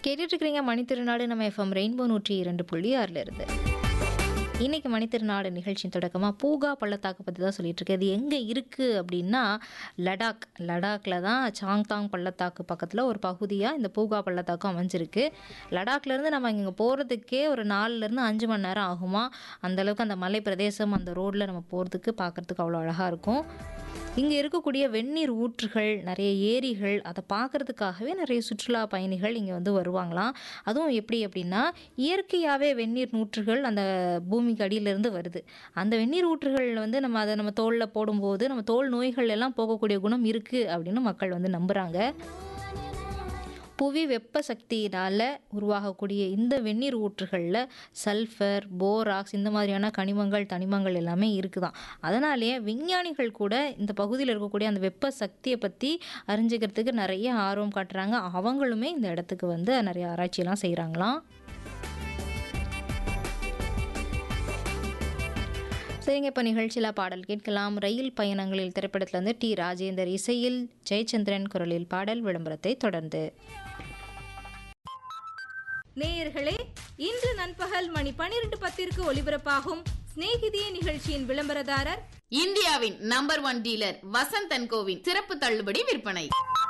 கேட்டுட்டு இருக்கிறீங்க மணித்திருநாடு நம்ம எஃப்எம் ரெயின்போ நூற்றி இரண்டு புள்ளி ஆறில் இருந்து இன்னைக்கு மணித்திருநாடு நிகழ்ச்சியின் தொடக்கமாக பூகா பள்ளத்தாக்கு பற்றி தான் சொல்லிட்டு இருக்கு இது எங்கே இருக்குது அப்படின்னா லடாக் லடாக்ல தான் சாங்தாங் பள்ளத்தாக்கு பக்கத்தில் ஒரு பகுதியாக இந்த பூகா பள்ளத்தாக்கு அமைஞ்சிருக்கு லடாக்லேருந்து நம்ம இங்கே போகிறதுக்கே ஒரு நாலுலேருந்து அஞ்சு மணி நேரம் ஆகுமா அந்தளவுக்கு அந்த மலை பிரதேசம் அந்த ரோட்டில் நம்ம போகிறதுக்கு பார்க்குறதுக்கு அவ்வளோ அழகாக இருக்கும் இங்கே இருக்கக்கூடிய வெந்நீர் ஊற்றுகள் நிறைய ஏரிகள் அதை பார்க்குறதுக்காகவே நிறைய சுற்றுலா பயணிகள் இங்கே வந்து வருவாங்களாம் அதுவும் எப்படி அப்படின்னா இயற்கையாகவே வெந்நீர் ஊற்றுகள் அந்த பூமிக்கு அடியிலேருந்து வருது அந்த வெந்நீர் ஊற்றுகள் வந்து நம்ம அதை நம்ம தோலில் போடும்போது நம்ம தோல் நோய்கள் எல்லாம் போகக்கூடிய குணம் இருக்குது அப்படின்னு மக்கள் வந்து நம்புகிறாங்க புவி வெப்ப சக்தியினால் உருவாகக்கூடிய இந்த வெந்நீர் ஊற்றுகளில் சல்ஃபர் போராக்ஸ் இந்த மாதிரியான கனிமங்கள் தனிமங்கள் எல்லாமே இருக்குதாம் அதனாலேயே விஞ்ஞானிகள் கூட இந்த பகுதியில் இருக்கக்கூடிய அந்த வெப்ப சக்தியை பற்றி அறிஞ்சிக்கிறதுக்கு நிறைய ஆர்வம் காட்டுறாங்க அவங்களுமே இந்த இடத்துக்கு வந்து நிறைய ஆராய்ச்சியெல்லாம் செய்கிறாங்களாம் சரிங்க இப்போ நிகழ்ச்சியில் பாடல் கேட்கலாம் ரயில் பயணங்களில் திரைப்படத்திலிருந்து டி ராஜேந்தர் இசையில் ஜெயச்சந்திரன் குரலில் பாடல் விளம்பரத்தை தொடர்ந்து நேயர்களே இன்று நண்பகல் மணி பனிரெண்டு பத்திற்கு ஒலிபரப்பாகும் சிநேகிதியே நிகழ்ச்சியின் விளம்பரதாரர் இந்தியாவின் number one dealer Vasanth and கோவின் சிறப்பு தள்ளுபடி விற்பனை